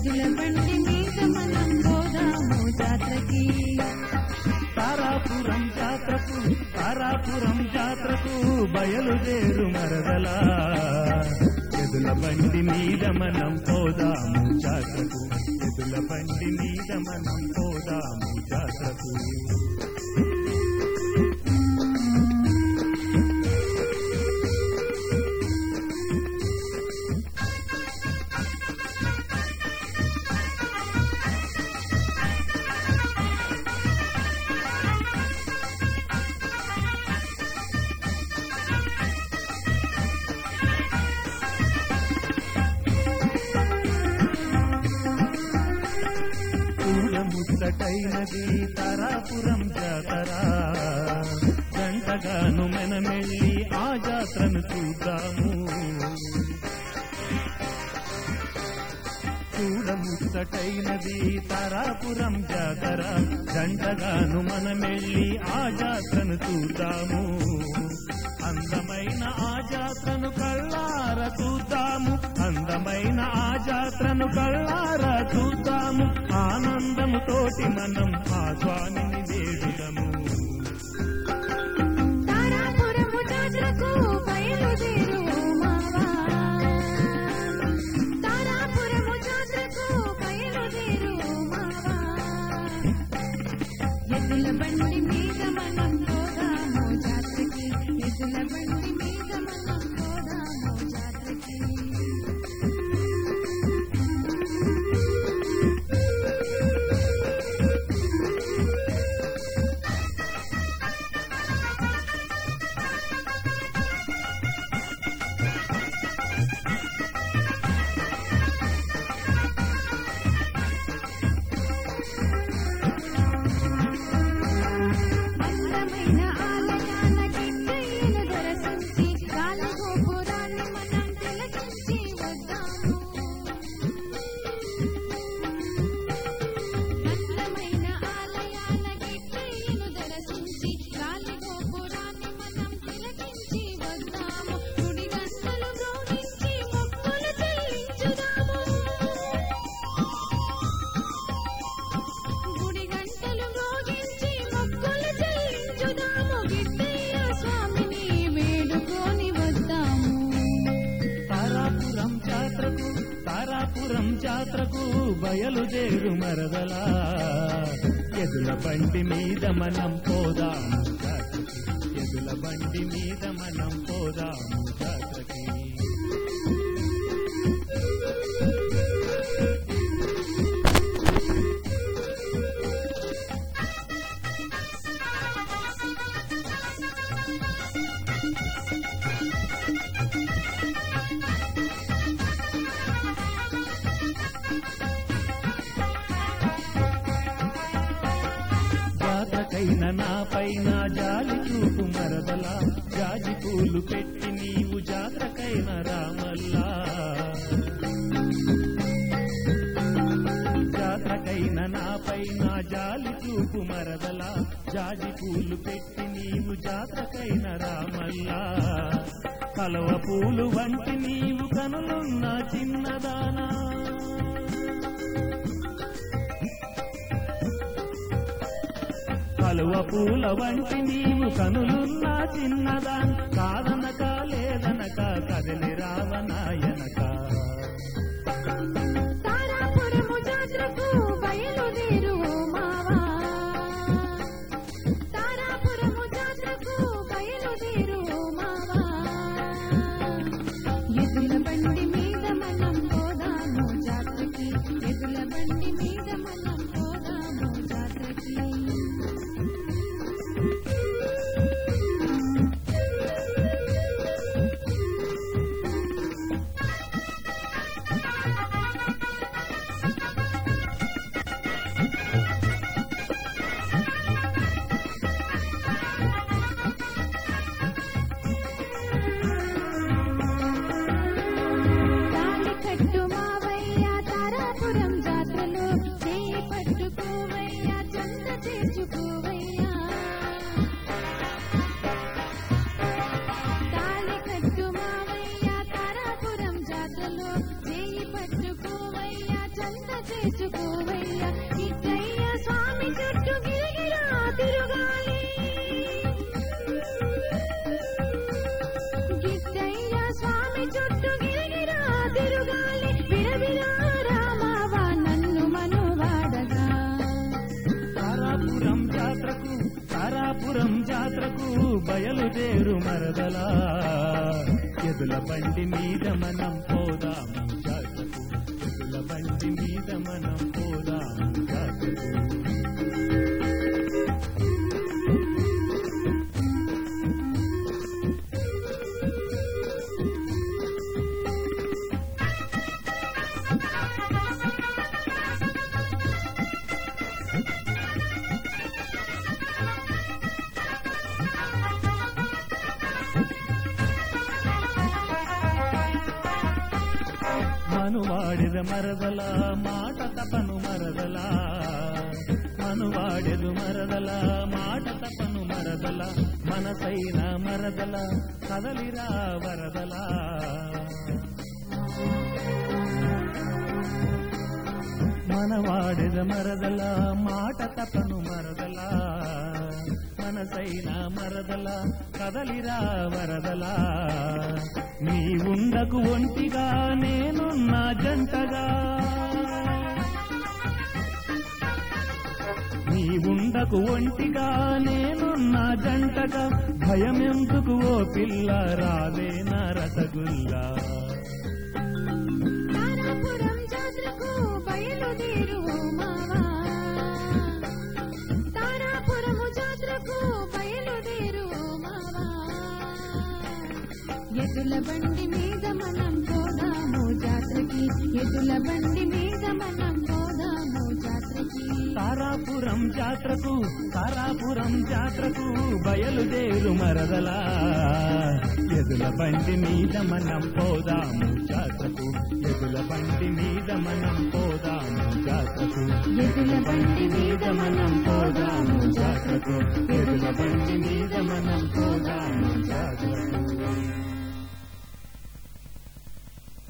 ఎదుల బండి మీద మనం పోదాము జాతరకి తారాపురం జాతరకు తారాపురం జాతరకు బయలుదేరు మరదలా ఎదుల బండి మీద మనం పోదాము జాతరకు ఎదుల బండి మీద మనం పోదాము జాతరకు చూడముచ్చటైనది తారాపురం జాతర గంటగాను మెనమెళ్ళి ఆ జాతరను చూద్దాము చూడముచ్చటైనది తారాపురం జాతర గంటగాను మనమెళ్ళి ఆ జాతరను చూద్దాము అందమైన ఆ జాతరను కళ్ళార చూద్దాము అందమైన ఆ జాతరను కళ్ళార చూద్దాము ఆనందము తోటి మనం ఆ స్వామిని వేడుదము తారాపురము జాతరకు బయలుదేరు మావా తారాపురము జాతరకు బయలుదేరు మావా ఎద్దుల బండి మీద మనం పోదాము జాతరకి ఎద్దుల బండి మీద మనం పోదాము జాతరకి అందమైన ఆలయాల గిట్టయ్యను దొరసించి గాలి గోపురాన్ని మనం తిలకించి వద్దాము అందమైన ఆలయాల గిట్టయ్యను దొరసించి గాలి గోపురాన్ని మనం తిలకించి వద్దాము గుడి గంటలు మ్రోగించి మొక్కులు చెల్లించుదాము గుడి గంటలు మ్రోగించి మొక్కులు చెల్లించుదాము గిట్టయ్య స్వామిని వేడుకొని వద్దాము తారాపురం జాతరకు తారాపురం జాతరకు బయలుదేరు మరదలా ఎదుల బండి మీద మనం పోదాము జాతరకి ఎదుల బండి మీద మనం పోదాము జాతరకి జాతకైన నా పైన జాలి చూపు మరదలా జాజి పూలు పెట్టి నీవు జాతకైన రామల్లా జాతకైన నా పైన జాలి చూపు మరదలా జాజి పూలు పెట్టి నీవు జాతకైన రామల్లా కలవ పూలు వంటి నీవు కనులున్న చిన్నదానా కలువ పూల వంటి నీవు కనులున్న చిన్నదాన్ కాదనక లేదనక కదిలి రావనాయనక తారాపురము జాతరకు బయలుదేరు మావా తారాపురము జాతరకు బయలుదేరు మావా ఎదుల బండి మీద మనం పోదాము జాతరకి ఎదుల బండి మీద మనం పోదాము జాతరకి చింత చేసుకోవయ్యా ఇట్లయ్య స్వామి చుట్టూ గిరిగిరా తిరుగాలి గిట్టయ్య స్వామి చుట్టూ గిరిగిరా తిరుగాలి విరవిరా రామావా నన్ను మనువాడగా తారాపురం జాత్రకు తారాపురం జాత్రకు బయలుదేరు మరదలా ఎదుల బండి మీద మనం పోదాము జాత్రకు ఎదుల బండి మీద మనం పోదాము జాత్రకు మనువాడిద మరదల మాట తపను మరదల మనువాడెదు మరదల మాట తపను మరదల మనసైన మరదల కదలిరా వరదల మనవాడెద మరదల మాట తపను మరదల మనసైన మరదల కదలిరా వరదల నీ ఉండకు ఒంటిగా నేనున్నా జంటగా నీ ఉండకు ఒంటిగా నేనున్నా జంటగా భయమెందుకు ఓ పిల్ల రావే నా రసగుల్లా తారాపురం జాతరకు బయలుదేరు ఓ మావా తారాపురము జాతరకు బయలుదేరు ఓ మావా ఎద్దుల బండి మీద మనం పోదాము జాతరకి ఎద్దుల బండి మీద మనం పోదాము జాతరకి తారాపురం జాత్రకు తారాపురం జాత్రకు బయలుదేరు మరదలా ఎదుల బండి మీద మనం పోదాము జాత్రకు ఎదుల బండి మీద మనం పోదాము జాత్రకు ఎద్దుల బండి మీద మనం పోదాము జాత్రకు ఎదుల బండి మీద మనం పోదాము జాత్రకు